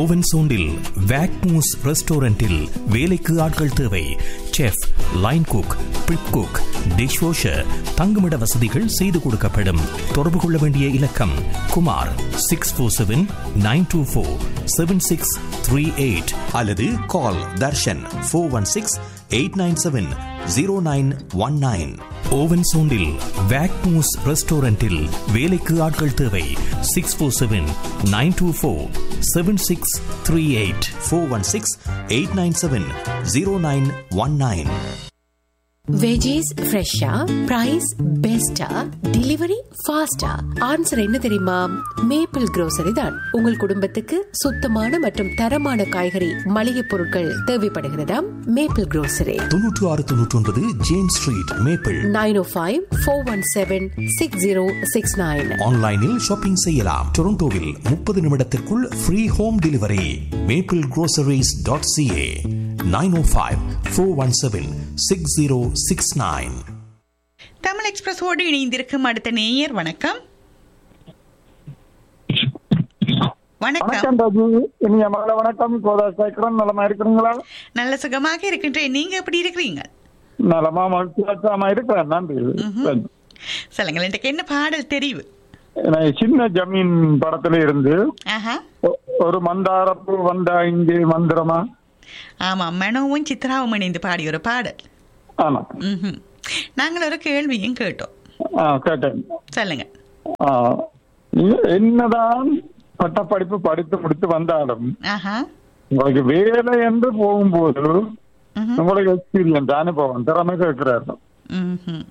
Oven சோண்டில் வேக்மூஸ் ரெஸ்டாரண்டில் வேலைக்கு ஆட்கள் தேவை chef line cook prep cook dish washer தங்குமிட வசதிகள் செய்து கொடுக்கப்படும் தொடர்பு கொள்ள வேண்டிய இலக்கம் Kumar six four seven nine two four seven six three eight அல்லது call Darshan four one six eight nine seven zero nine one nine ஓவன் சோண்டில் வேக்மூஸ் ரெஸ்டாரண்டில் வேலைக்கு ஆட்கள் தேவை six four seven nine two four seven six three eight four one six eight nine seven zero nine one nine veggies ஃப்ரெஷ்ஷா price பெஸ்டா delivery ஃபாஸ்டா ஆன்சர் என்ன தெரியுமா மேப்பிள் grocery தான் உங்கள் குடும்பத்துக்கு சுத்தமான மற்றும் தரமான காய்கறி மளிகை பொருட்கள் தேவைப்படுகிறதாம் மேப்பிள் grocery தொன்னூற்று ஆறு தொன்னூற்றி ஒன்பது James Street Maple nine O five four one seven six zero six nine ஆன்லைனில் ஷாப்பிங் செய்யலாம் டொரண்டோவில் முப்பது நிமிடத்திற்குள் free home delivery Maple groceries dot CA nine O five four one seven six zero six nine Tamil எக்ஸ்பிரஸோடு இணைந்திருக்கும் அடுத்த நேயர் வணக்கம் வணக்கம் வணக்கம் ராஜு இனிய மகள வணக்கம் கோதா சேக்கரன் நலமா இருக்கிறீங்களா நல்ல சுகமாக இருக்கின்றேன் நீங்க எப்படி இருக்கிறீங்க நலமா மகிழ்ச்சியாச்சாமா இருக்கிறேன் நன்றி சொல்லுங்கள் எனக்கு என்ன பாடல் தெரிவு எனக்கு சின்ன ஜமீன் படத்துல இருந்து ஆஹா ஒ- ஒரு மந்தாரப்பு வந்தா இங்கே மந்திரமா ஆமா மனோவும் சித்ராவும் இணைந்து பாடிய ஒரு பாடல் ஆமா ம்ஹும். நாங்கள் ஒரு கேள்வியும் கேட்டோம் ஆ, கேட்டேன் சொல்லுங்க ஆ, நீங்க என்னதான் பட்டப்படிப்பு படித்து முடித்து வந்தாலும் ஆஹா உங்களுக்கு வேலை என்று போகும்போது ம்ஹும். உங்களுக்கு எக்ஸ்பீரியன்ஸ் அனுபவம் திறமை கேட்கிறார்கள் ம்ஹும்.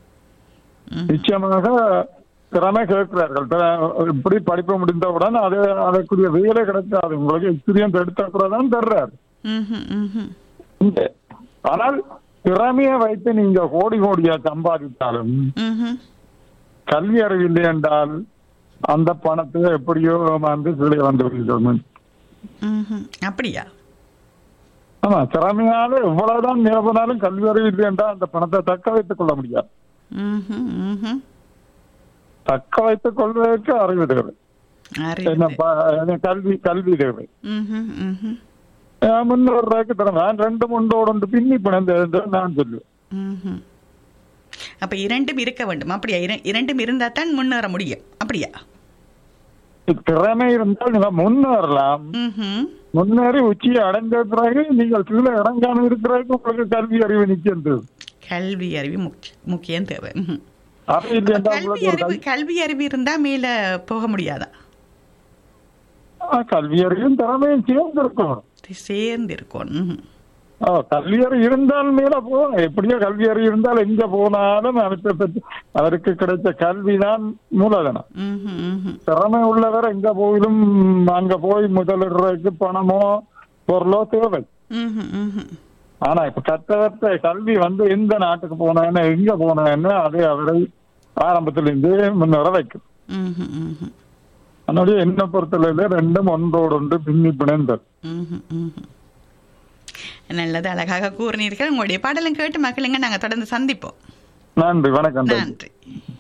நிச்சயமாக திறமை கேட்கிறார்கள் த- இப்படி படிப்பு முடிந்தவுடன் அது அதற்குரிய வேலை கிடைக்காது உங்களுக்கு எக்ஸ்பீரியன்ஸ் எடுத்த கூட தான் தர்றாரு ம்ஹும். ம்ஹும். இங்க. ஆனால் திறமையை வைத்து நீங்க கோடி கோடியா சம்பாதித்தாலும் ம்ஹும். கல்வி அறிவு இல்லை என்றால் அந்த பணத்தை எப்படியோ வந்து கீழே வந்து விடுகிறது. ம்ஹும். அப்படியா ஆமா திறமையால எவ்வளவுதான் நிரப்பினாலும் கல்வி அறிவு இல்லை என்றால் அந்த பணத்தை தக்க வைத்துக் கொள்ள முடியாது ம்ஹும். ம்ஹும். தக்க வைத்துக் கொள்வதற்கு அறிவு தேவை அறிவு. என்ன ப- கல்வி கல்வி தேவை ம்ஹும். ம்ஹும். முன்னூறு ரூபாய்க்கு தரேன் நான் ரெண்டு முண்டோடு ஒன்று பின்னி பிணைந்த என்று நான் சொல்லுவேன் ம்ஹும். அப்ப இரண்டும் இருக்க வேண்டும் அப்படியா இர- இரண்டும் இருந்தா தான் முன்னேற முடியும் அப்படியா திறமை இருந்தால் நீங்க முன்னேறலாம் ம்ஹும். முன்னேறி உச்சியை அடைந்த பிறகு நீங்கள் கீழே இறங்காம இருக்கிறதுக்கு உங்களுக்கு கல்வி அறிவு நிச்சயம் தேவை கல்வி அறிவு முக்கிய- முக்கியம் தேவை ம்ஹும். அப்படி இல்லை என்றால் கல்வி உங்களுக்கு ஒரு அறிவு கல்வி- கல்வி அறிவு இருந்தா மேல போக முடியாதா ஆ, கல்வி அறிவும் திறமையும் சேர்ந்து இருக்கணும் இது சேர்ந்து இருக்கும் ம்ஹும். ஆ, கல்வி அறிவு இருந்தால் மேல போகணும் எப்படியோ கல்வி அறிவு இருந்தால் எங்க போனாலும் அவற்றை பற்றி அவருக்கு கிடைச்ச கல்விதான் மூலதனம் ம்ஹும். ம்ஹும். திறமை உள்ளவர் எங்க போயிலும் அங்க போய் முதலிடுறதுக்கு பணமோ பொருளோ தேவை ம்ஹும். ம்ஹும். ஆனா இப்ப கற்றவற்ற கல்வி வந்து எந்த நாட்டுக்கு போனேன்னு எங்க போனேன்னு அது அவரை ஆரம்பத்திலிருந்து முன்னேற வைக்கும் ம்ஹும். ம்ஹும். அதனுடைய என்ன பொறுத்தளவில் ரெண்டும் ஒன்றோடு ஒன்று பின்னி பிணைந்தது ம்ஹும். ம்ஹும். நல்லது அழகாக கூறினீர்கள் உங்களுடைய பாடலும் கேட்டு மக்களுங்க நாங்க தொடர்ந்து சந்திப்போம் நன்றி வணக்கம் நன்றி